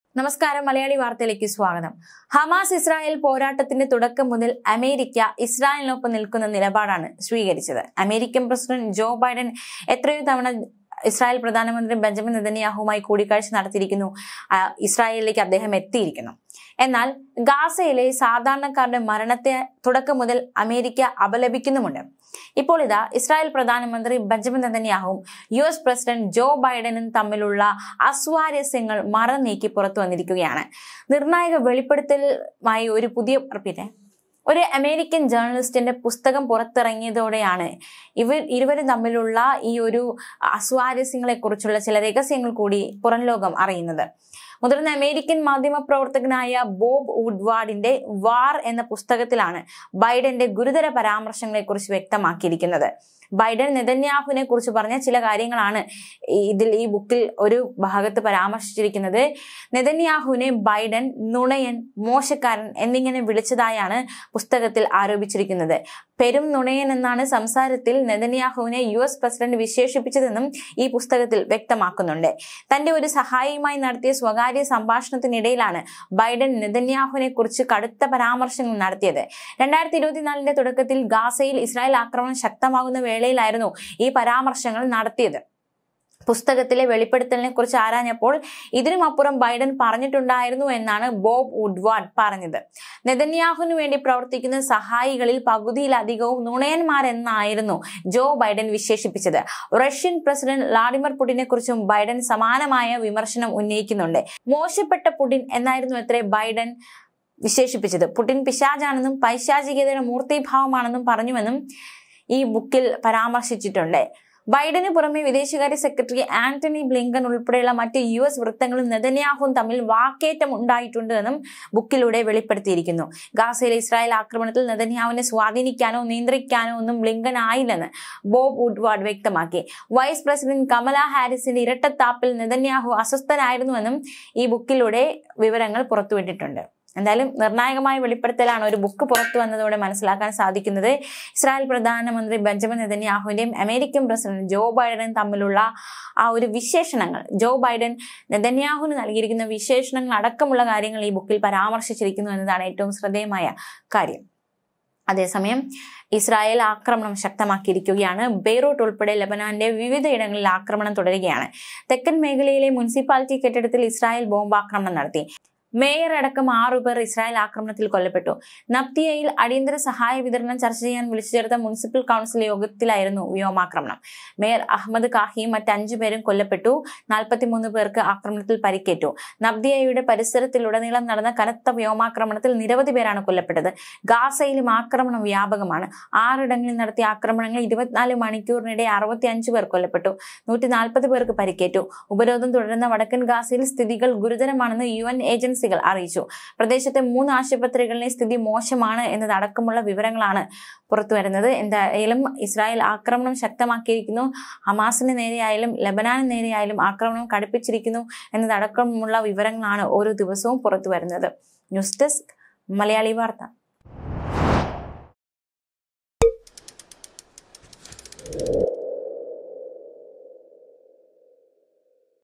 നമസ്കാരം മലയാളി വാർത്തയിലേക്ക് സ്വാഗതം ഹമാസ് ഇസ്രായേൽ പോരാട്ടത്തിന്റെ തുടക്കം മുതൽ അമേരിക്ക ഇസ്രായേലിനൊപ്പം നിൽക്കുന്ന നിലപാടാണ് സ്വീകരിച്ചത് അമേരിക്കൻ പ്രസിഡന്റ് ജോ ബൈഡൻ എത്രയോ തവണ ഇസ്രായേൽ പ്രധാനമന്ത്രി ബെഞ്ചമിൻ നെതന്യാഹുമായി കൂടിക്കാഴ്ച നടത്തിയിരിക്കുന്നു ആ, ഇസ്രായേലിലേക്ക് അദ്ദേഹം എത്തിയിരിക്കുന്നു എന്നാൽ ഗാസയിലെ സാധാരണക്കാരുടെ മരണത്തെ തുടക്കം മുതൽ അമേരിക്ക അപലപിക്കുന്നുമുണ്ട് ഇപ്പോൾ ഇതാ ഇസ്രായേൽ പ്രധാനമന്ത്രി ബെഞ്ചമിൻ നെതന്യാഹുവും യു എസ് പ്രസിഡന്റ് ജോ ബൈഡനും തമ്മിലുള്ള അസ്വാരസ്യങ്ങൾ മറനീക്കി പുറത്തു വന്നിരിക്കുകയാണ് നിർണായക വെളിപ്പെടുത്തലുമായി ഒരു പുതിയ പിന്നെ ഒരു അമേരിക്കൻ ജേർണലിസ്റ്റിന്റെ പുസ്തകം പുറത്തിറങ്ങിയതോടെയാണ് ഇവർ ഇരുവരും തമ്മിലുള്ള ഈ ഒരു അസ്വാരസ്യങ്ങളെ കുറിച്ചുള്ള ചില രഹസ്യങ്ങൾ കൂടി പുറം ലോകം അറിയുന്നത് മുതിർന്ന അമേരിക്കൻ മാധ്യമ പ്രവർത്തകനായ ബോബ് വുഡ്വാർഡിന്റെ വാർ എന്ന പുസ്തകത്തിലാണ് ബൈഡന്റെ ഗുരുതര പരാമർശങ്ങളെ കുറിച്ച് വ്യക്തമാക്കിയിരിക്കുന്നത് ബൈഡൻ നെതന്യാഹുവിനെ കുറിച്ച് പറഞ്ഞ ചില കാര്യങ്ങളാണ് ഈ- ഇതിൽ ഈ ബുക്കിൽ ഒരു ഭാഗത്ത് പരാമർശിച്ചിരിക്കുന്നത് നെതന്യാഹുവിനെ ബൈഡൻ നുണയൻ മോശക്കാരൻ എന്നിങ്ങനെ വിളിച്ചതായാണ് പുസ്തകത്തിൽ ആരോപിച്ചിരിക്കുന്നത് പെരും നുണയൻ എന്നാണ് സംസാരത്തിൽ നെതന്യാഹുവിനെ യു എസ് പ്രസിഡന്റ് വിശേഷിപ്പിച്ചതെന്നും ഈ പുസ്തകത്തിൽ വ്യക്തമാക്കുന്നുണ്ട് തന്റെ ഒരു സഹായിയുമായി നടത്തിയ സ്വകാര്യ സംഭാഷണത്തിനിടയിലാണ് ബൈഡൻ നെതന്യാഹുവിനെ കുറിച്ച് കടുത്ത പരാമർശങ്ങൾ നടത്തിയത് രണ്ടായിരത്തി ഇരുപത്തിനാലിന്റെ തുടക്കത്തിൽ ഗാസയിൽ ഇസ്രായേൽ ആക്രമണം ശക്തമാകുന്ന വേളയിലായിരുന്നു ഈ പരാമർശങ്ങൾ നടത്തിയത് പുസ്തകത്തിലെ വെളിപ്പെടുത്തലിനെ കുറിച്ച് ആരാഞ്ഞപ്പോൾ ഇതിനുമപ്പുറം ബൈഡൻ പറഞ്ഞിട്ടുണ്ടായിരുന്നു എന്നാണ് ബോബ് വുഡ്വാർഡ് പറഞ്ഞത് നെതന്യാഹുവിന് വേണ്ടി പ്രവർത്തിക്കുന്ന സഹായികളിൽ പകുതിയിലധികവും നുണയന്മാരെന്നായിരുന്നു ജോ ബൈഡൻ വിശേഷിപ്പിച്ചത് റഷ്യൻ പ്രസിഡന്റ് വ്ളാഡിമിർ പുടിനെ കുറിച്ചും ബൈഡൻ സമാനമായ വിമർശനം ഉന്നയിക്കുന്നുണ്ട് മോശപ്പെട്ട പുടിൻ എന്നായിരുന്നു അത്രേ ബൈഡൻ വിശേഷിപ്പിച്ചത് പുടിൻ പിശാജാണെന്നും പൈശാചികതയുടെ മൂർത്തിഭാവമാണെന്നും പറഞ്ഞുവെന്നും ഈ ബുക്കിൽ പരാമർശിച്ചിട്ടുണ്ട് ബൈഡന് പുറമെ വിദേശകാര്യ സെക്രട്ടറി ആന്റണി ബ്ലിങ്കൻ ഉൾപ്പെടെയുള്ള മറ്റ് യു എസ് വൃത്തങ്ങളും നെതന്യാഹുവും തമ്മിൽ വാക്കേറ്റം ഉണ്ടായിട്ടുണ്ട് എന്നും ബുക്കിലൂടെ വെളിപ്പെടുത്തിയിരിക്കുന്നു ഗാസയിലെ ഇസ്രായേൽ ആക്രമണത്തിൽ നെതന്യാഹുവിനെ സ്വാധീനിക്കാനോ നിയന്ത്രിക്കാനോ ഒന്നും ബ്ലിങ്കൻ ആയില്ലെന്ന് ബോബ് വുഡ്വാർഡ് വ്യക്തമാക്കി വൈസ് പ്രസിഡന്റ് കമല ഹാരിസിന്റെ ഇരട്ടത്താപ്പിൽ നെതന്യാഹു അസ്വസ്ഥനായിരുന്നുവെന്നും ഈ ബുക്കിലൂടെ വിവരങ്ങൾ പുറത്തുവിട്ടിട്ടുണ്ട് എന്തായാലും നിർണായകമായ വെളിപ്പെടുത്തലാണ് ഒരു ബുക്ക് പുറത്തു വന്നതോടെ മനസ്സിലാക്കാൻ സാധിക്കുന്നത് ഇസ്രായേൽ പ്രധാനമന്ത്രി ബെഞ്ചമിൻ നെതന്യാഹുവിന്റെയും അമേരിക്കൻ പ്രസിഡന്റ് ജോ ബൈഡനും തമ്മിലുള്ള ആ ഒരു വിശേഷണങ്ങൾ ജോ ബൈഡൻ നെതന്യാഹുവിന് നൽകിയിരിക്കുന്ന വിശേഷണങ്ങൾ അടക്കമുള്ള കാര്യങ്ങൾ ഈ ബുക്കിൽ പരാമർശിച്ചിരിക്കുന്നു എന്നതാണ് ഏറ്റവും ശ്രദ്ധേയമായ കാര്യം അതേസമയം ഇസ്രായേൽ ആക്രമണം ശക്തമാക്കിയിരിക്കുകയാണ് ബെയ്റൂട്ട് ഉൾപ്പെടെ ലബനാന്റെ വിവിധയിടങ്ങളിൽ ആക്രമണം തുടരുകയാണ് തെക്കൻ മേഖലയിലെ മുനിസിപ്പാലിറ്റി കെട്ടിടത്തിൽ ഇസ്രായേൽ ബോംബാക്രമണം നടത്തി മേയർ അടക്കം ആറുപേർ ഇസ്രായേൽ ആക്രമണത്തിൽ കൊല്ലപ്പെട്ടു നപ്തിയയിൽ അടിയന്തര സഹായ വിതരണം ചർച്ച ചെയ്യാൻ വിളിച്ചു ചേർത്ത മുനിസിപ്പൽ കൗൺസിൽ യോഗത്തിലായിരുന്നു വ്യോമാക്രമണം മേയർ അഹമ്മദ് കാഹിയും മറ്റഞ്ചു പേരും കൊല്ലപ്പെട്ടു നാൽപ്പത്തിമൂന്ന് പേർക്ക് ആക്രമണത്തിൽ പരിക്കേറ്റു നബ്ദിയയുടെ പരിസരത്തിലുടനീളം നടന്ന കനത്ത വ്യോമാക്രമണത്തിൽ നിരവധി പേരാണ് കൊല്ലപ്പെട്ടത് ഗാസയിലും ആക്രമണം വ്യാപകമാണ് ആറിടങ്ങളിൽ നടത്തിയ ആക്രമണങ്ങൾ ഇരുപത്തിനാല് മണിക്കൂറിനിടെ അറുപത്തി അഞ്ച് പേർ കൊല്ലപ്പെട്ടു നൂറ്റി നാൽപ്പത് പേർക്ക് പരിക്കേറ്റു ഉപരോധം തുടരുന്ന വടക്കൻ ഗാസയിൽ സ്ഥിതികൾ ഗുരുതരമാണെന്ന് യു എൻ ഏജൻസികൾ അറിയിച്ചു പ്രദേശത്തെ മൂന്ന് ആശുപത്രികളിലെ സ്ഥിതി മോശമാണ് എന്നതടക്കമുള്ള വിവരങ്ങളാണ് പുറത്തുവരുന്നത് എന്തായാലും ഇസ്രായേൽ ആക്രമണം ശക്തമാക്കിയിരിക്കുന്നു ഹമാസിന് നേരെയായാലും ലബനാന് നേരെയായാലും ആക്രമണം കടുപ്പിച്ചിരിക്കുന്നു എന്നതടക്കമുള്ള വിവരങ്ങളാണ് ഓരോ ദിവസവും പുറത്തു വരുന്നത് ന്യൂസ് ഡെസ്ക് മലയാളി വാർത്ത